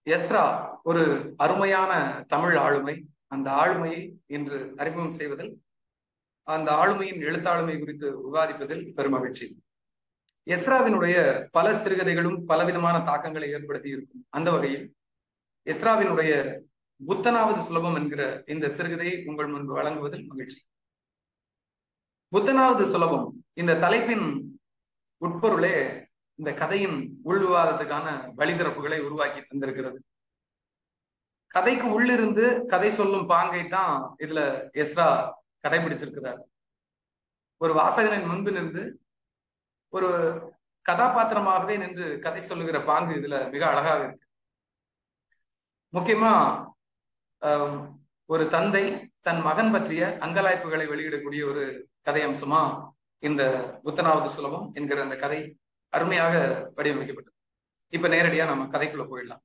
Ezra ஒரு அருமையான தமிழ் ஆளுமை அந்த ஆளுமையை இன்று அறிமுகம் செய்வதில் அந்த ஆளுமையின் எழுத்தாளுமை குறித்து விவாதிப்பதில் பெருமகிழ்ச்சி எஸ்ராவினுடைய பல சிறுகதைகளும் பலவிதமான தாக்கங்களை ஏற்படுத்தி இருக்கும் அந்த வகையில் எஸ்ராவினுடைய புத்தனாவது சுலபம் என்கிற இந்த சிறுகதையை உங்கள் முன்பு வழங்குவதில் மகிழ்ச்சி புத்தனாவது சுலபம் இந்த தலைப்பின் உட்பொருளே இந்த கதையின் உள்விவாதத்துக்கான வழிதிறப்புகளை உருவாக்கி தந்திருக்கிறது கதைக்கு உள்ளிருந்து கதை சொல்லும் பாங்கை தான் இதுல எஸ்ரா கடைபிடிச்சிருக்கிறார் ஒரு வாசகனின் முன்பு நின்று ஒரு கதாபாத்திரமாகவே நின்று கதை சொல்லுகிற பாங்கு இதுல மிக அழகாக இருக்கு முக்கியமா ஒரு தந்தை தன் மகன் பற்றிய அங்கலாய்ப்புகளை வெளியிடக்கூடிய ஒரு கதை அம்சமா இந்த புத்தனாவது சுலபம் என்கிற அந்த கதை அருமையாக வடிவமைக்கப்பட்டது இப்ப நேரடியா நம்ம கதைக்குள்ள போயிடலாம்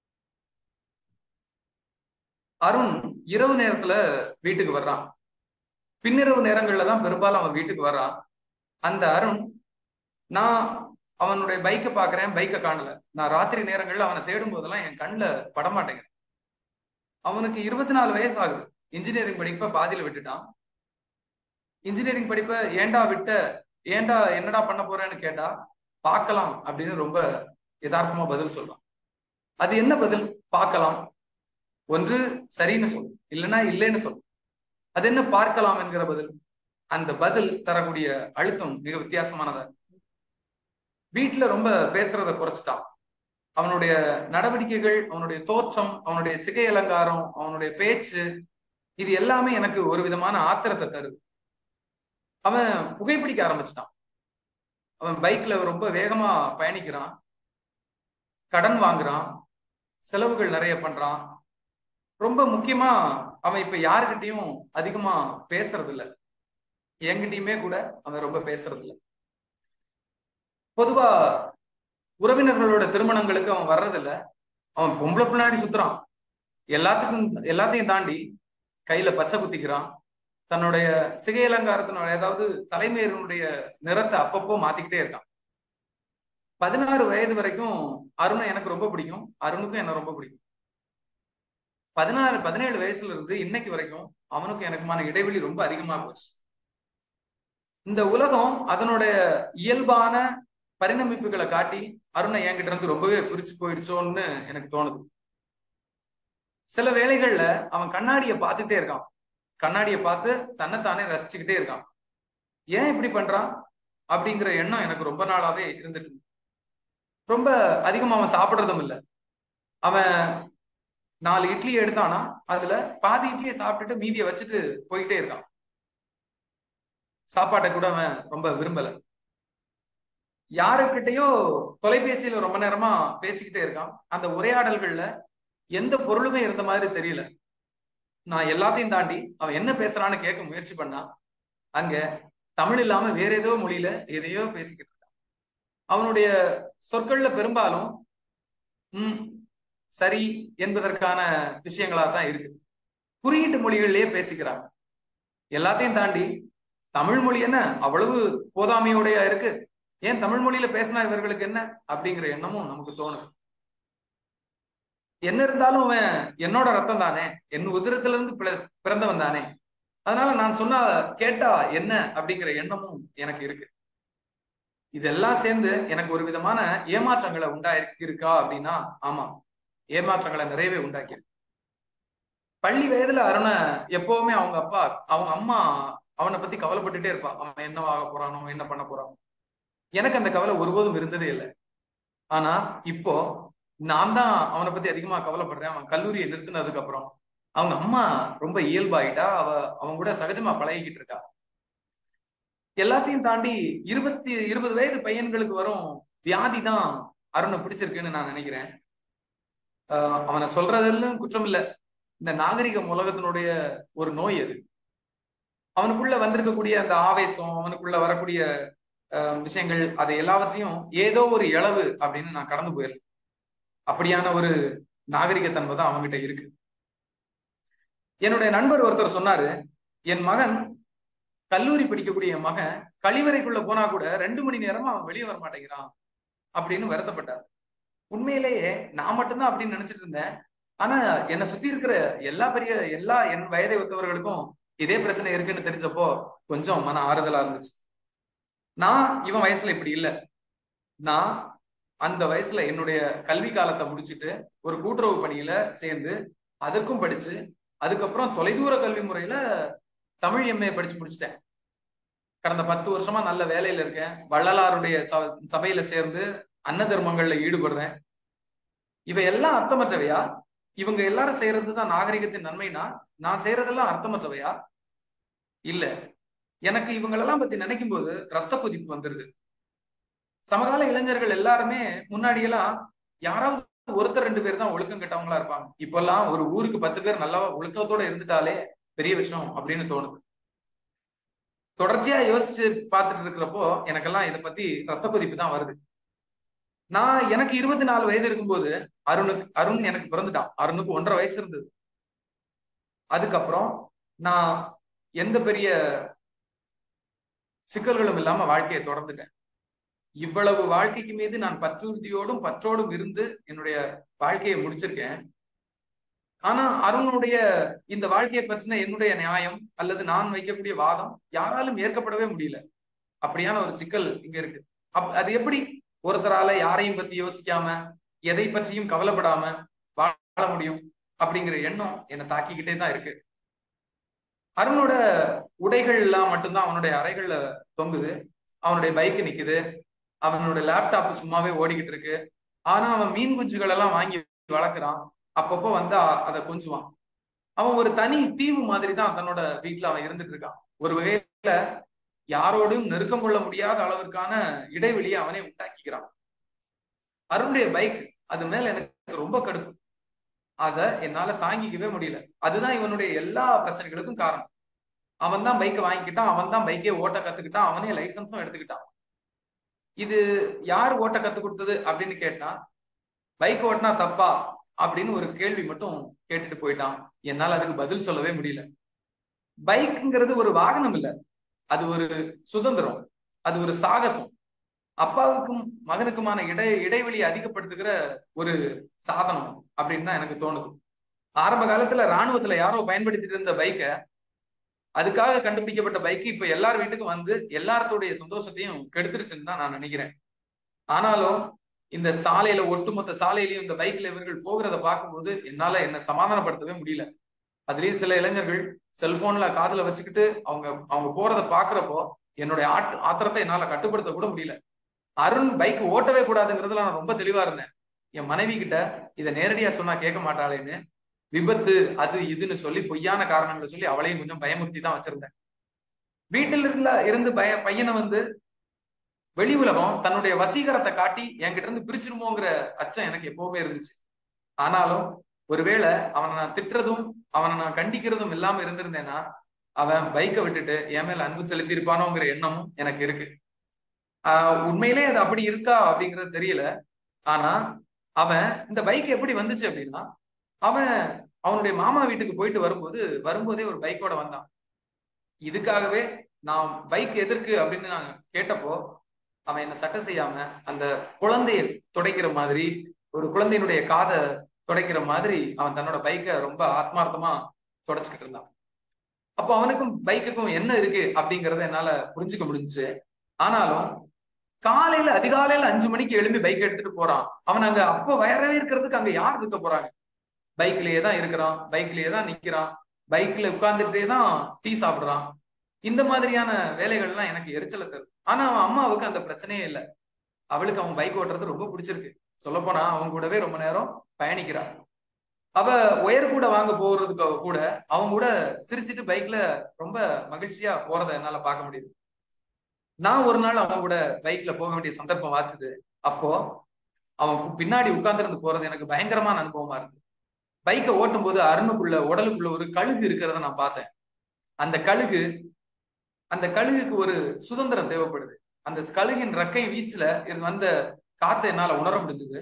அருண் இரவு நேரத்துல வீட்டுக்கு வர்றான் பின்னிரவு நேரங்கள்ல தான் பெரும்பாலும் அவன் வீட்டுக்கு வர்றான் அந்த அருண் நான் அவனுடைய பைக்கை பாக்குறேன் பைக்கை காணல நான் ராத்திரி நேரங்கள்ல அவனை தேடும் போதெல்லாம் என் கண்ணில் படமாட்டேங்க அவனுக்கு இருபத்தி நாலு வயசு ஆகுது இன்ஜினியரிங் படிப்பை பாதியில விட்டுட்டான் இன்ஜினியரிங் படிப்பை ஏண்டா விட்ட ஏண்டா என்னடா பண்ண போறேன்னு கேட்டா பார்க்கலாம் அப்படின்னு ரொம்ப யதார்த்தமா பதில் சொல்றான் அது என்ன பதில் பார்க்கலாம் ஒன்று சரின்னு சொல்லும் இல்லைன்னா இல்லைன்னு சொல்லும் அது என்ன பார்க்கலாம் என்கிற பதில் அந்த பதில் தரக்கூடிய அழுத்தம் மிக வித்தியாசமானதா வீட்டுல ரொம்ப பேசுறத குறைச்சிட்டான் அவனுடைய நடவடிக்கைகள் அவனுடைய தோற்றம் அவனுடைய சிகை அலங்காரம் அவனுடைய பேச்சு இது எல்லாமே எனக்கு ஒரு விதமான ஆத்திரத்தை தருது அவன் புகைப்பிடிக்க ஆரம்பிச்சிட்டான் அவன் பைக்ல ரொம்ப வேகமா பயணிக்கிறான் கடன் வாங்குறான் செலவுகள் நிறைய பண்றான் ரொம்ப முக்கியமா அவன் இப்ப யாருக்கிட்டையும் அதிகமா பேசுறது இல்ல என்கிட்டயுமே கூட அவன் ரொம்ப பேசுறது இல்ல பொதுவா உறவினர்களோட திருமணங்களுக்கு அவன் வர்றதில்ல அவன் பொம்பளை பின்னாடி சுத்துறான் எல்லாத்துக்கும் எல்லாத்தையும் தாண்டி கையில பச்சை குத்திக்கிறான் தன்னுடைய சிகை அலங்காரத்தினுடைய அதாவது தலைமையினுடைய நிறத்தை அப்பப்போ மாத்திக்கிட்டே இருக்கான் பதினாறு வயது வரைக்கும் அருணை எனக்கு ரொம்ப பிடிக்கும் அருணுக்கும் என்ன ரொம்ப பிடிக்கும் பதினாறு பதினேழு வயசுல இருந்து இன்னைக்கு வரைக்கும் அவனுக்கும் எனக்குமான இடைவெளி ரொம்ப அதிகமா போச்சு இந்த உலகம் அதனுடைய இயல்பான பரிணமிப்புகளை காட்டி அருணை என்கிட்ட இருந்து ரொம்பவே பிரிச்சு போயிடுச்சோன்னு எனக்கு தோணுது சில வேளைகள்ல அவன் கண்ணாடியை பார்த்துட்டே இருக்கான் கண்ணாடியை பார்த்து தன்னைத்தானே ரசிச்சுக்கிட்டே இருக்கான் ஏன் இப்படி பண்றான் அப்படிங்கிற எண்ணம் எனக்கு ரொம்ப நாளாவே இருந்துட்டு ரொம்ப அதிகமா அவன் சாப்பிடுறதும் இல்லை அவன் நாலு இட்லி எடுத்தானா அதுல பாதி இட்லியை சாப்பிட்டுட்டு மீதியை வச்சுட்டு போயிட்டே இருக்கான் சாப்பாட்டை கூட அவன் ரொம்ப விரும்பல யாருக்கிட்டையோ தொலைபேசியில ரொம்ப நேரமா பேசிக்கிட்டே இருக்கான் அந்த உரையாடல்கள்ல எந்த பொருளுமே இருந்த மாதிரி தெரியல நான் எல்லாத்தையும் தாண்டி அவன் என்ன பேசுறான்னு கேட்க முயற்சி பண்ணா அங்க தமிழ் இல்லாம வேற ஏதோ மொழியில எதையோ பேசிக்கிட்டு இருக்கான் அவனுடைய சொற்கள்ல பெரும்பாலும் உம் சரி என்பதற்கான விஷயங்களா தான் இருக்கு குறியீட்டு மொழிகள்லயே பேசிக்கிறாங்க எல்லாத்தையும் தாண்டி தமிழ் மொழி என்ன அவ்வளவு போதாமையோடைய இருக்கு ஏன் தமிழ் மொழியில பேசினா இவர்களுக்கு என்ன அப்படிங்கிற எண்ணமும் நமக்கு தோணுது என்ன இருந்தாலும் அவன் என்னோட ரத்தம் தானே என் உதிரத்துல இருந்து பிறந்தவன் தானே அதனால நான் சொன்னா கேட்டா என்ன அப்படிங்கிற எண்ணமும் எனக்கு இருக்கு இதெல்லாம் சேர்ந்து எனக்கு ஒரு விதமான ஏமாற்றங்களை உண்டாயிருக்கு இருக்கா அப்படின்னா ஆமா ஏமாற்றங்களை நிறையவே உண்டாக்கி பள்ளி வயதுல அருணை எப்பவுமே அவங்க அப்பா அவங்க அம்மா அவனை பத்தி கவலைப்பட்டுட்டே இருப்பா அவன் என்ன ஆக போறானோ என்ன பண்ண போறானோ எனக்கு அந்த கவலை ஒருபோதும் இருந்ததே இல்லை ஆனா இப்போ நான் தான் அவனை பத்தி அதிகமா கவலைப்படுறேன் அவன் கல்லூரியை நிறுத்தினதுக்கு அப்புறம் அவங்க அம்மா ரொம்ப இயல்பாயிட்டா அவ அவங்க கூட சகஜமா பழகிக்கிட்டு இருக்கா எல்லாத்தையும் தாண்டி இருபத்தி இருபது வயது பையன்களுக்கு வரும் வியாதி தான் அருணை பிடிச்சிருக்குன்னு நான் நினைக்கிறேன் அவனை சொல்றதெல்லாம் குற்றம் இல்லை இந்த நாகரிக உலகத்தினுடைய ஒரு நோய் அது அவனுக்குள்ள வந்திருக்கக்கூடிய அந்த ஆவேசம் அவனுக்குள்ள வரக்கூடிய விஷயங்கள் அதை எல்லாவற்றையும் ஏதோ ஒரு இளவு அப்படின்னு நான் கடந்து போயிருக்கேன் அப்படியான ஒரு நாகரிகத்தன்மை தான் அவங்ககிட்ட இருக்கு என்னுடைய நண்பர் ஒருத்தர் சொன்னாரு என் மகன் கல்லூரி படிக்கக்கூடிய என் மகன் கழிவறைக்குள்ள போனா கூட ரெண்டு மணி நேரமா அவன் வெளியே வர மாட்டேங்கிறான் அப்படின்னு வருத்தப்பட்டார் உண்மையிலேயே நான் மட்டும்தான் அப்படின்னு நினைச்சிட்டு இருந்தேன் ஆனா என்னை சுத்தி இருக்கிற எல்லா பெரிய எல்லா என் வயதை ஒத்தவர்களுக்கும் இதே பிரச்சனை இருக்குன்னு தெரிஞ்சப்போ கொஞ்சம் மன ஆறுதலா இருந்துச்சு நான் இவன் வயசுல இப்படி இல்லை நான் அந்த வயசுல என்னுடைய கல்வி காலத்தை முடிச்சுட்டு ஒரு கூட்டுறவு பணியில சேர்ந்து அதற்கும் படிச்சு அதுக்கப்புறம் தொலைதூர கல்வி முறையில தமிழ் எம்ஏ படிச்சு முடிச்சிட்டேன் கடந்த பத்து வருஷமா நல்ல வேலையில இருக்கேன் வள்ளலாருடைய சபையில சேர்ந்து அன்ன தர்மங்கள்ல ஈடுபடுறேன் இவை எல்லாம் அர்த்தமற்றவையா இவங்க எல்லாரும் செய்யறதுதான் நாகரிகத்தின் நன்மைனா நான் செய்யறதெல்லாம் அர்த்தமற்றவையா இல்ல எனக்கு இவங்களெல்லாம் பத்தி நினைக்கும் போது ரத்த கொதிப்பு வந்துருது சமகால இளைஞர்கள் எல்லாருமே முன்னாடி எல்லாம் யாராவது ஒருத்தர் ரெண்டு பேர் தான் ஒழுக்கம் கெட்டவங்களா இருப்பாங்க இப்பெல்லாம் ஒரு ஊருக்கு பத்து பேர் நல்லா ஒழுக்கத்தோட இருந்துட்டாலே பெரிய விஷயம் அப்படின்னு தோணுது தொடர்ச்சியா யோசிச்சு பார்த்துட்டு இருக்கிறப்போ எனக்கெல்லாம் இதை பத்தி ரத்த கொதிப்பு தான் வருது நான் எனக்கு இருபத்தி நாலு வயது இருக்கும்போது அருணுக்கு அருண் எனக்கு பிறந்துட்டான் அருணுக்கு ஒன்றரை வயசு இருந்தது அதுக்கப்புறம் நான் எந்த பெரிய சிக்கல்களும் இல்லாம வாழ்க்கையை தொடர்ந்துட்டேன் இவ்வளவு வாழ்க்கைக்கு மீது நான் பற்றுறுதியோடும் பற்றோடும் இருந்து என்னுடைய வாழ்க்கையை முடிச்சிருக்கேன் ஆனா அருணுடைய இந்த வாழ்க்கையை பற்றின என்னுடைய நியாயம் அல்லது நான் வைக்கக்கூடிய வாதம் யாராலும் ஏற்கப்படவே முடியல அப்படியான ஒரு சிக்கல் இங்க இருக்கு அப் அது எப்படி ஒருத்தரால யாரையும் பத்தி யோசிக்காம எதை பற்றியும் கவலைப்படாம வாழ முடியும் அப்படிங்கிற எண்ணம் என்னை தாக்கிக்கிட்டே தான் இருக்கு அருணோட உடைகள் எல்லாம் மட்டும்தான் அவனுடைய அறைகள்ல தொங்குது அவனுடைய பைக் நிக்குது அவனோட லேப்டாப் சும்மாவே ஓடிக்கிட்டு இருக்கு ஆனா அவன் மீன் குஞ்சுகள் எல்லாம் வாங்கி வளர்க்குறான் அப்பப்போ வந்து அதை கொஞ்சுவான் அவன் ஒரு தனி தீவு மாதிரி தான் தன்னோட வீட்டுல அவன் இருந்துட்டு இருக்கான் ஒரு வகையில யாரோடும் நெருக்கம் கொள்ள முடியாத அளவிற்கான இடைவெளியை அவனே உண்டாக்கிக்கிறான் அருணுடைய பைக் அது மேல எனக்கு ரொம்ப கடுப்பு அத என்னால தாங்கிக்கவே முடியல அதுதான் இவனுடைய எல்லா பிரச்சனைகளுக்கும் காரணம் அவன் தான் பைக்கை வாங்கிக்கிட்டான் அவன் தான் பைக்கே ஓட்ட கத்துக்கிட்டான் அவனே லைசன்ஸும் எடுத்துக்கிட்டான் இது யார் ஓட்ட கத்து கொடுத்தது அப்படின்னு கேட்டா பைக் ஓட்டினா தப்பா அப்படின்னு ஒரு கேள்வி மட்டும் கேட்டுட்டு போயிட்டான் என்னால அதுக்கு பதில் சொல்லவே முடியல பைக்குங்கிறது ஒரு வாகனம் இல்ல அது ஒரு சுதந்திரம் அது ஒரு சாகசம் அப்பாவுக்கும் மகனுக்குமான இடை இடைவெளியை அதிகப்படுத்துகிற ஒரு சாதனம் அப்படின்னு தான் எனக்கு தோணுது ஆரம்ப காலத்துல ராணுவத்துல யாரோ பயன்படுத்திட்டு இருந்த பைக்கை அதுக்காக கண்டுபிடிக்கப்பட்ட பைக்கு இப்ப எல்லார் வீட்டுக்கும் வந்து எல்லார்த்தோடைய சந்தோஷத்தையும் கெடுத்துருச்சுன்னு தான் நான் நினைக்கிறேன் ஆனாலும் இந்த சாலையில ஒட்டுமொத்த சாலையிலையும் இந்த பைக்ல இவர்கள் போகிறத பார்க்கும்போது என்னால என்ன சமாதானப்படுத்தவே முடியல அதுலயும் சில இளைஞர்கள் செல்போன்ல காதுல வச்சுக்கிட்டு அவங்க அவங்க போறத பாக்குறப்போ என்னுடைய ஆட் ஆத்திரத்தை என்னால கட்டுப்படுத்த கூட முடியல அருண் பைக் ஓட்டவே கூடாதுங்கிறதுல நான் ரொம்ப தெளிவா இருந்தேன் என் மனைவி கிட்ட இதை நேரடியா சொன்னா கேட்க மாட்டாளேன்னு விபத்து அது இதுன்னு சொல்லி பொய்யான காரணங்களை சொல்லி அவளையும் கொஞ்சம் பயமுறுத்தி தான் வச்சிருந்தேன் வீட்டில் இருந்த இருந்து பய பையனை வந்து வெளி உலகம் தன்னுடைய வசீகரத்தை காட்டி என்கிட்ட இருந்து பிரிச்சிருமோங்கிற அச்சம் எனக்கு எப்பவுமே இருந்துச்சு ஆனாலும் ஒருவேளை அவனை நான் திட்டுறதும் அவனை நான் கண்டிக்கிறதும் இல்லாம இருந்திருந்தேன்னா அவன் பைக்கை விட்டுட்டு என் மேல அன்பு செலுத்தியிருப்பானோங்கிற எண்ணமும் எனக்கு இருக்கு ஆஹ் உண்மையிலே அது அப்படி இருக்கா அப்படிங்கிறது தெரியல ஆனா அவன் இந்த பைக் எப்படி வந்துச்சு அப்படின்னா அவன் அவனுடைய மாமா வீட்டுக்கு போயிட்டு வரும்போது வரும்போதே ஒரு பைக்கோட வந்தான் இதுக்காகவே நான் பைக் எதற்கு அப்படின்னு நான் கேட்டப்போ அவன் என்ன சட்டை செய்யாம அந்த குழந்தைய துடைக்கிற மாதிரி ஒரு குழந்தையினுடைய காதை துடைக்கிற மாதிரி அவன் தன்னோட பைக்கை ரொம்ப ஆத்மார்த்தமா துடைச்சுக்கிட்டு இருந்தான் அப்போ அவனுக்கும் பைக்குக்கும் என்ன இருக்கு அப்படிங்கறத என்னால புரிஞ்சுக்க முடிஞ்சுச்சு ஆனாலும் காலையில அதிகாலையில அஞ்சு மணிக்கு எழும்பி பைக் எடுத்துட்டு போறான் அவன் அங்க அப்ப வயரவே இருக்கிறதுக்கு அங்க யார் இருக்க போறாங்க பைக்லயே தான் இருக்கிறான் பைக்லயே தான் நிக்கிறான் பைக்ல உட்கார்ந்துட்டே தான் டீ சாப்பிடுறான் இந்த மாதிரியான வேலைகள்லாம் எனக்கு எரிச்சலை தருது ஆனா அவன் அம்மாவுக்கு அந்த பிரச்சனையே இல்லை அவளுக்கு அவன் பைக் ஓட்டுறது ரொம்ப பிடிச்சிருக்கு சொல்லப்போனா அவன் கூடவே ரொம்ப நேரம் பயணிக்கிறா அவ ஒயர் கூட வாங்க போறதுக்கு கூட அவன் கூட சிரிச்சிட்டு பைக்ல ரொம்ப மகிழ்ச்சியா போறத என்னால பார்க்க முடியுது நான் ஒரு நாள் அவன் கூட பைக்ல போக வேண்டிய சந்தர்ப்பம் வாச்சுது அப்போ அவன் பின்னாடி உட்கார்ந்துருந்து போறது எனக்கு பயங்கரமான அனுபவமா இருக்கு பைக்கை ஓட்டும் போது அருணுக்குள்ள உடலுக்குள்ள ஒரு கழுகு இருக்கிறத நான் பார்த்தேன் அந்த கழுகு அந்த கழுகுக்கு ஒரு சுதந்திரம் தேவைப்படுது அந்த கழுகின் ரக்கை வீச்சுல வந்த காத்தை என்னால உணர முடிஞ்சது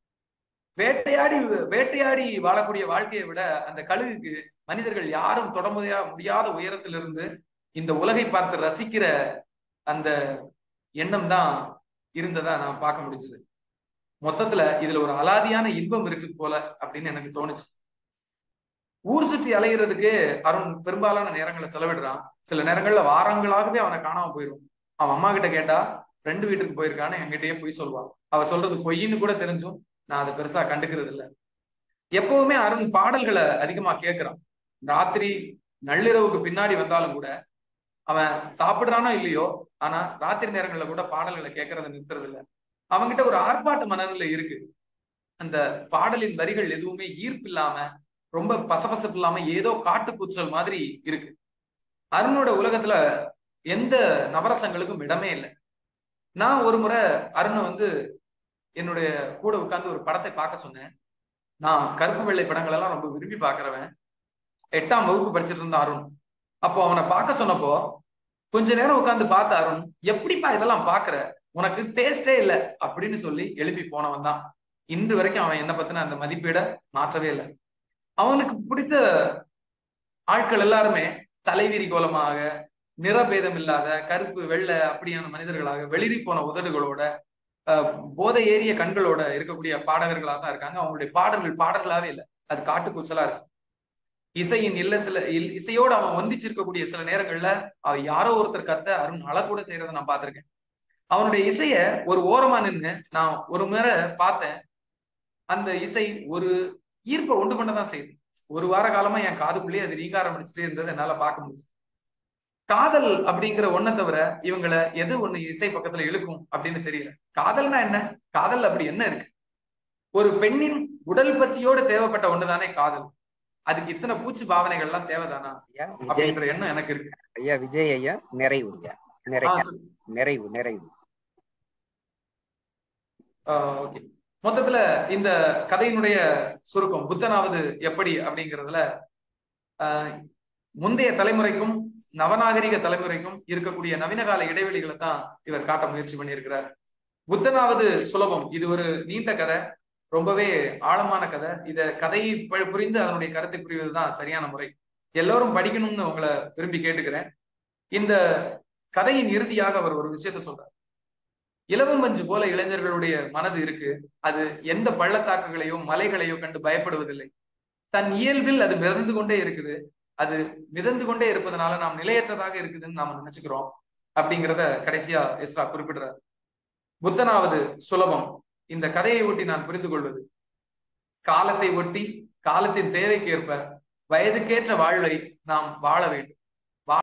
வேட்டையாடி வேட்டையாடி வாழக்கூடிய வாழ்க்கையை விட அந்த கழுகுக்கு மனிதர்கள் யாரும் தொட முடியாத உயரத்திலிருந்து இந்த உலகை பார்த்து ரசிக்கிற அந்த எண்ணம் தான் இருந்ததா நான் பார்க்க முடிஞ்சது மொத்தத்துல இதுல ஒரு அலாதியான இன்பம் இருக்கு போல அப்படின்னு எனக்கு தோணுச்சு ஊர் சுற்றி அலைகிறதுக்கு அருண் பெரும்பாலான நேரங்களை செலவிடுறான் சில நேரங்கள்ல வாரங்களாகவே அவனை காணாம போயிடும் அவன் அம்மா கிட்ட கேட்டா ஃப்ரெண்டு வீட்டுக்கு போயிருக்கான்னு என்கிட்டயே போய் சொல்லுவான் அவ சொல்றது பொய்ன்னு கூட தெரிஞ்சும் நான் அதை பெருசா கண்டுக்கிறது இல்ல எப்பவுமே அருண் பாடல்களை அதிகமா கேட்கிறான் ராத்திரி நள்ளிரவுக்கு பின்னாடி வந்தாலும் கூட அவன் சாப்பிடுறானோ இல்லையோ ஆனா ராத்திரி நேரங்கள்ல கூட பாடல்களை கேட்கறத நிறுத்துறது இல்ல அவன்கிட்ட ஒரு ஆர்ப்பாட்ட மனநிலை இருக்கு அந்த பாடலின் வரிகள் எதுவுமே ஈர்ப்பு இல்லாம ரொம்ப பசபசப்பு இல்லாம ஏதோ காட்டுக்கூச்சல் மாதிரி இருக்கு அருணோட உலகத்துல எந்த நவரசங்களுக்கும் இடமே இல்லை நான் ஒரு முறை அருணை வந்து என்னுடைய கூட உட்கார்ந்து ஒரு படத்தை பார்க்க சொன்னேன் நான் கருப்பு வெள்ளை படங்கள் எல்லாம் ரொம்ப விரும்பி பார்க்கிறவன் எட்டாம் வகுப்பு படிச்சிட்டு இருந்த அருண் அப்போ அவனை பார்க்க சொன்னப்போ கொஞ்ச நேரம் உட்காந்து பார்த்த அருண் எப்படிப்பா இதெல்லாம் பாக்குற உனக்கு டேஸ்டே இல்லை அப்படின்னு சொல்லி எழுப்பி போனவன் தான் இன்று வரைக்கும் அவன் என்ன பத்தின அந்த மதிப்பீட மாற்றவே இல்லை அவனுக்கு பிடித்த ஆட்கள் எல்லாருமே தலைவிரி கோலமாக நிறபேதம் இல்லாத கருப்பு வெள்ளை அப்படியான மனிதர்களாக வெளிரி போன உதடுகளோட போதை ஏறிய கண்களோட இருக்கக்கூடிய பாடகர்களாக தான் இருக்காங்க அவங்களுடைய பாடல்கள் பாடல்களாவே இல்லை அது காட்டுக்கூச்சலா இருக்கு இசையின் இல்லத்துல இசையோடு அவன் ஒந்திச்சிருக்கக்கூடிய சில நேரங்கள்ல அவ யாரோ ஒருத்தர் கத்த அருண் அழக்கூட செய்யறத நான் பார்த்திருக்கேன் அவனுடைய இசைய ஒரு ஓரமா நின்று நான் ஒரு முறை பார்த்தேன் அந்த இசை ஒரு ஈர்ப்பை உண்டு கொண்டதான் செய்யுது ஒரு வார காலமா என் காதுக்குள்ளேயே அது ரீங்காரம் அடிச்சுட்டே இருந்தது என்னால பார்க்க முடிஞ்சு காதல் அப்படிங்கிற ஒன்ன தவிர இவங்களை எது ஒண்ணு இசை பக்கத்துல இழுக்கும் அப்படின்னு தெரியல காதல்னா என்ன காதல் அப்படி என்ன இருக்கு ஒரு பெண்ணின் உடல் பசியோடு தேவைப்பட்ட ஒண்ணுதானே காதல் அதுக்கு இத்தனை பூச்சி பாவனைகள் எல்லாம் தேவைதானா அப்படின்ற எண்ணம் எனக்கு இருக்கு ஐயா விஜய் ஐயா நிறைவு ஐயா நிறைவு நிறைவு நிறைவு ஓகே மொத்தத்துல இந்த கதையினுடைய சுருக்கம் புத்தனாவது எப்படி அப்படிங்கிறதுல முந்தைய தலைமுறைக்கும் நவநாகரிக தலைமுறைக்கும் இருக்கக்கூடிய நவீனகால இடைவெளிகளை தான் இவர் காட்ட முயற்சி பண்ணியிருக்கிறார் புத்தனாவது சுலபம் இது ஒரு நீண்ட கதை ரொம்பவே ஆழமான கதை இத கதையை புரிந்து அதனுடைய கருத்தை புரிவதுதான் சரியான முறை எல்லோரும் படிக்கணும்னு உங்களை விரும்பி கேட்டுக்கிறேன் இந்த கதையின் இறுதியாக அவர் ஒரு விஷயத்த சொல்றார் இலவம் பஞ்சு போல இளைஞர்களுடைய மனது இருக்கு அது எந்த பள்ளத்தாக்குகளையோ மலைகளையோ கண்டு பயப்படுவதில்லை தன் இயல்பில் அது மிதந்து கொண்டே இருக்குது அது மிதந்து கொண்டே இருப்பதனால நாம் நிலையற்றதாக இருக்குதுன்னு நாம நினைச்சுக்கிறோம் அப்படிங்கிறத கடைசியா எஸ்ரா குறிப்பிடுறார் புத்தனாவது சுலபம் இந்த கதையை ஒட்டி நான் புரிந்து கொள்வது காலத்தை ஒட்டி காலத்தின் தேவைக்கு ஏற்ப வயதுக்கேற்ற வாழ்வை நாம் வாழ வேண்டும்